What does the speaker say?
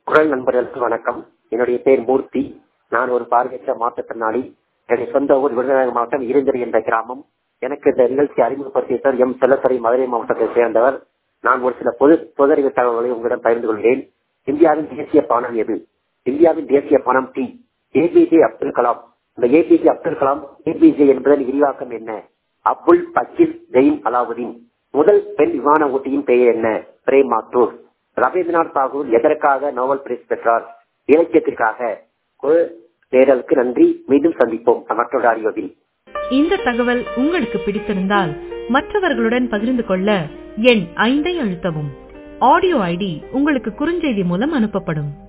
குரல் நண்பர்களுக்கு வணக்கம் என்னுடைய பேர் மூர்த்தி நான் ஒரு பார்வையற்ற மாற்றுத்திறனாளி என்னுடைய சொந்த ஊர் விருதுநகர் மாவட்டம் இருந்தரி என்ற கிராமம் எனக்கு இந்த நிகழ்ச்சி அறிமுகப்படுத்தியவர் எம் செல்லத்துறை மதுரை மாவட்டத்தை சேர்ந்தவர் நான் ஒரு சில பொது பொதறிவு தகவல்களை உங்களிடம் பகிர்ந்து கொள்கிறேன் இந்தியாவின் தேசிய பானம் எது இந்தியாவின் தேசிய பானம் டி ஏபிஜே அப்துல் கலாம் இந்த ஏபிஜே அப்துல் கலாம் ஏபிஜே என்பதன் விரிவாக்கம் என்ன அப்துல் பக்கீர் ஜெயின் அலாவுதீன் முதல் பெண் விமான ஓட்டியின் பெயர் என்ன பிரேம் மாத்தூர் ரவீந்திரநாத் தாகூர் எதற்காக நோபல் பிரைஸ் பெற்றார் இலக்கியத்திற்காக தேடலுக்கு நன்றி மீண்டும் சந்திப்போம் மற்றொரு ஆடியோவில் இந்த தகவல் உங்களுக்கு பிடித்திருந்தால் மற்றவர்களுடன் பகிர்ந்து கொள்ள எண் ஐந்தை அழுத்தவும் ஆடியோ ஐடி உங்களுக்கு குறுஞ்செய்தி மூலம் அனுப்பப்படும்